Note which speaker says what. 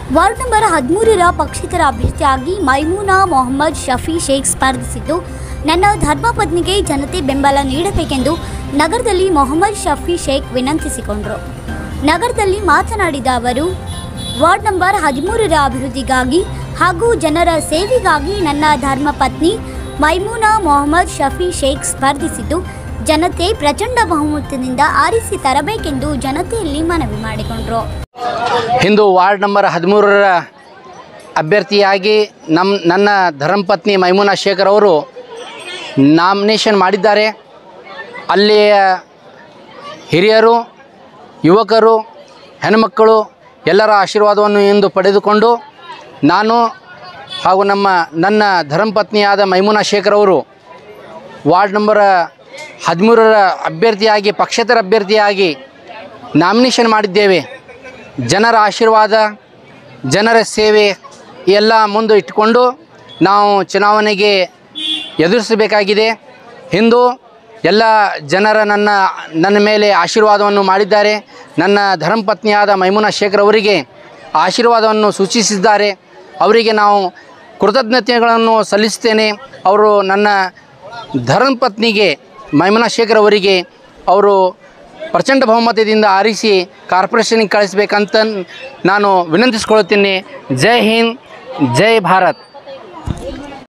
Speaker 1: ward number ಹದಿಮೂರರ ಪಕ್ಷೇತರ ಅಭ್ಯರ್ಥಿಯಾಗಿ ಮೈಮೂನಾ ಮೊಹಮ್ಮದ್ ಶಫಿ ಶೇಖ್ ಸ್ಪರ್ಧಿಸಿದ್ದು ನನ್ನ ಧರ್ಮಪತ್ನಿಗೆ ಜನತೆ ಬೆಂಬಲ ನೀಡಬೇಕೆಂದು ನಗರದಲ್ಲಿ ಮೊಹಮ್ಮದ್ ಶಫಿ ಶೇಖ್ ವಿನಂತಿಸಿಕೊಂಡರು ನಗರದಲ್ಲಿ ಮಾತನಾಡಿದ ಅವರು ವಾರ್ಡ್ ನಂಬರ್ ಹದಿಮೂರರ ಅಭಿವೃದ್ಧಿಗಾಗಿ ಹಾಗೂ ಜನರ ಸೇವೆಗಾಗಿ ನನ್ನ ಧರ್ಮಪತ್ನಿ ಮೈಮೂನಾ ಮೊಹಮ್ಮದ್ ಶಫಿ ಶೇಖ್ ಸ್ಪರ್ಧಿಸಿದ್ದು ಜನತೆ ಪ್ರಚಂಡ ಬಹುಮತದಿಂದ ಆರಿಸಿ ತರಬೇಕೆಂದು ಜನತೆಯಲ್ಲಿ ಮನವಿ ಮಾಡಿಕೊಂಡರು
Speaker 2: ಇಂದು ವಾರ್ಡ್ ನಂಬರ್ ಹದಿಮೂರರ ಅಭ್ಯರ್ಥಿಯಾಗಿ ನಮ್ಮ ನನ್ನ ಧರ್ಮಪತ್ನಿ ಮೈಮೂನಾ ಶೇಖರ್ ಅವರು ನಾಮಿನೇಷನ್ ಮಾಡಿದ್ದಾರೆ ಅಲ್ಲಿಯ ಹಿರಿಯರು ಯುವಕರು ಹೆಣ್ಣುಮಕ್ಕಳು ಎಲ್ಲರ ಆಶೀರ್ವಾದವನ್ನು ಇಂದು ಪಡೆದುಕೊಂಡು ನಾನು ಹಾಗೂ ನಮ್ಮ ನನ್ನ ಧರ್ಮಪತ್ನಿಯಾದ ಮೈಮೂನಾ ಶೇಖರ್ ಅವರು ವಾರ್ಡ್ ನಂಬರ್ ಹದಿಮೂರರ ಅಭ್ಯರ್ಥಿಯಾಗಿ ಪಕ್ಷೇತರ ಅಭ್ಯರ್ಥಿಯಾಗಿ ನಾಮಿನೇಷನ್ ಮಾಡಿದ್ದೇವೆ ಜನರ ಆಶೀರ್ವಾದ ಜನರ ಸೇವೆ ಎಲ್ಲ ಮುಂದೆ ಇಟ್ಟುಕೊಂಡು ನಾವು ಚುನಾವಣೆಗೆ ಎದುರಿಸಬೇಕಾಗಿದೆ ಇಂದು ಎಲ್ಲ ಜನರ ನನ್ನ ನನ್ನ ಮೇಲೆ ಆಶೀರ್ವಾದವನ್ನು ಮಾಡಿದ್ದಾರೆ ನನ್ನ ಧರ್ಮಪತ್ನಿಯಾದ ಮೈಮುನಾ ಶೇಖರ್ ಅವರಿಗೆ ಆಶೀರ್ವಾದವನ್ನು ಸೂಚಿಸಿದ್ದಾರೆ ಅವರಿಗೆ ನಾವು ಕೃತಜ್ಞತೆಗಳನ್ನು ಸಲ್ಲಿಸ್ತೇನೆ ಅವರು ನನ್ನ ಧರ್ಮಪತ್ನಿಗೆ ಮೈಮುನಾ ಶೇಖರ್ ಅವರಿಗೆ ಅವರು ಪ್ರಚಂಡ ಬಹುಮತದಿಂದ ಆರಿಸಿ ಕಾರ್ಪೊರೇಷನ್ಗೆ ಕಳಿಸ್ಬೇಕಂತ ನಾನು ವಿನಂತಿಸ್ಕೊಳ್ತೀನಿ ಜೈ ಹಿಂದ್ ಜೈ ಭಾರತ್